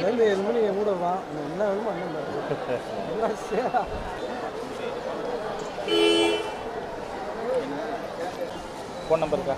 ஆறுலேருந்து ஏழு மணி என் கூட வா என்ன வேணுமோ அண்ணன் பாரு. எல்லாம் சேரா. ஃபோன் நம்பர் இருக்கா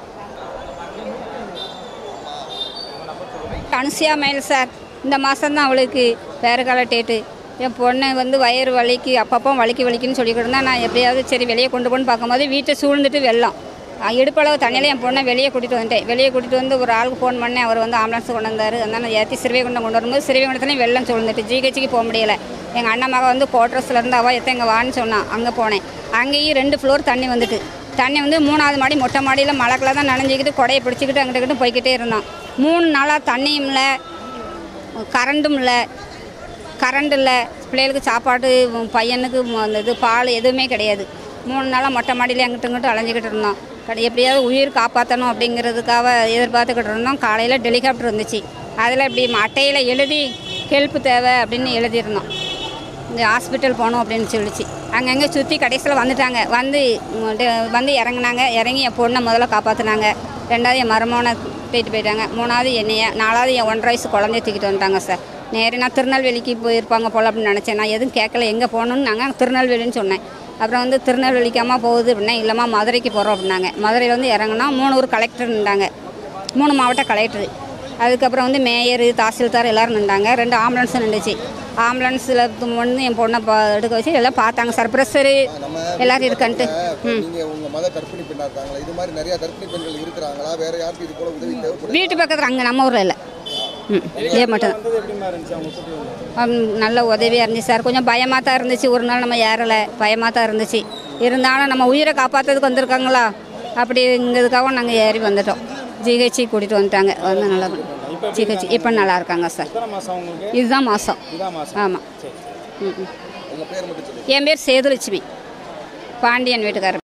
அனுசியா மயில் சார் இந்த மாதம் தான் அவளுக்கு பேறுகால டேட்டு என் பொண்ணு வந்து வயிறு வலிக்கு அப்பப்போ வலிக்கு வலிக்குன்னு சொல்லிக்கிட்டு இருந்தா நான் எப்படியாவது சரி வெளியே கொண்டு போன்னு பார்க்கும்போது வீட்டை சூழ்ந்துட்டு வெள்ளம் அஹ் இடுப்பளவு தண்ணியில் என் பொண்ணை வெளியே கூட்டிகிட்டு வந்துட்டேன் வெளியே கூட்டிகிட்டு வந்து ஒரு ஆளுக்கு ஃபோன் பண்ணேன் அவர் வந்து ஆம்புலன்ஸ் கொண்டு வந்தார் அதனால் ஏற்றி சிறுவைகுண்டம் கொண்டு வரும்போது சிறுவைகுண்டத்துலேயும் வெள்ளம் சூழ்ந்துட்டு ஜிஹெச்சுக்கு போக முடியல எங்கள் அண்ணன் மக வந்து கோட்ரஸ்ல இருந்து அவள் எத்த எங்கள் வான்னு சொன்னான் அங்கே போனேன் அங்கேயும் ரெண்டு ஃப்ளோர் தண்ணி வந்துட்டு தண்ணி வந்து மூணாவது மாடி மொட்டை மாடியில் மழைக்கில் தான் நனைஞ்சிக்கிட்டு கொடையை பிடிச்சிக்கிட்டு அங்கிட்டு இங்கிட்டு போய்க்கிட்டே இருந்தான் மூணு நாளாக தண்ணியும் இல்லை கரண்டும் இல்லை கரண்ட் இல்லை பிள்ளைகளுக்கு சாப்பாடு உம், பையனுக்கு ம- அந்த இது பால் எதுவுமே கிடையாது மூணு நாளாக மொட்டை மாடியில் அங்கிட்டு இங்கிட்டு அலைஞ்சிக்கிட்டு இருந்தோம் கட- எப்படியாவது உயிர் காப்பாற்றணும் அப்படிங்கிறதுக்காக எதிர்பார்த்துக்கிட்டு இருந்தோம் காலையில் டெலிகாப்டர் வந்துச்சு அதில் இப்படி அட்டையில் எழுதி ஹெல்ப் தேவை அப்படின்னு எழுதியிருந்தோம் இந்த ஹாஸ்பிட்டல் போகணும் அப்படின்னு சொல்லிச்சு அங்கங்கே சுற்றி கடைசியில் வந்துட்டாங்க வந்து உம், ட- வந்து இறங்குனாங்க இறங்கி என் பொண்ணை முதல்ல காப்பாற்றினாங்க ரெண்டாவது என் மருமகனை தூக்கிட்டு போயிட்டாங்க மூணாவது என்னைய நாலாவது என் ஒன்றரை வயசு குழந்தைய தூக்கிட்டு வந்துட்டாங்க சார் நேரே நான் திருநெல்வேலிக்கு போயிருப்பாங்க போல அப்படின்னு நினச்சேன் நான் எதுவும் கேட்கல எங்கே போகணுன்னு நாங்கள் திருநெல்வேலின்னு சொன்னேன் அப்புறம் வந்து திருநெல்வேலிக்காமல் போகுது அப்படின்னா இல்லைம்மா மதுரைக்கு போகிறோம் அப்படின்னாங்க மதுரையில் வந்து இறங்குனா மூணு ஊர் கலெக்டர் இருந்தாங்க மூணு மாவட்ட கலெக்டர் அதுக்கப்புறம் வந்து மேயர் தாசில்தார் எல்லோரும் நின்றாங்க ரெண்டு ஆம்புலன்ஸும் நின்றுச்சு ஆம்புலன்ஸில் வந்து என் பொண்ணை பா எடுக்க வச்சு எல்லாம் பார்த்தாங்க சார் ப்ரெஷரு எல்லோரும் இருக்கான்ட்டு ம் நீங்க உங்க மத கர்ப்பிணி பெண்ணா இருக்காங்களா இது மாதிரி நிறைய கர்ப்பிணி பெண்கள் இருக்கிறாங்களா வேற யாருக்கும் இது போல உதவி தேவைப்படுது வீட்டு பக்கத்தில் அங்கே நம்ம ஊரில் இல்லை ம் இதே மட்டும் வந்தது எப்படிமா இருந்துச்சு அவங்க கூட்டி வந்து ஹம், நல்ல உதவியாக இருந்துச்சு சார் கொஞ்சம் பயமாக தான் இருந்துச்சு ஒரு நாள் நம்ம ஏறலை பயமாக தான் இருந்துச்சு இருந்தாலும் நம்ம உயிரை காப்பாற்றுறதுக்கு வந்திருக்காங்களா அப்படிங்கிறதுக்காகவும் நாங்கள் ஏறி வந்துட்டோம் ஜிஹெச்சி கூட்டிகிட்டு வந்துட்டாங்க வந்து நல்லா ஜிஹெச் இப்போ நல்லா இருக்காங்க சார் எத்தனை மாதம் உங்களுக்கு இதுதான் மாதம் இதான் மாதம் ஆமாம் சரி சரி ம் ம் உங்க பேர் மட்டும் சொல்லுங்க என் பேர் சேதுலட்சுமி பாண்டியன் வீட்டுக்காரர்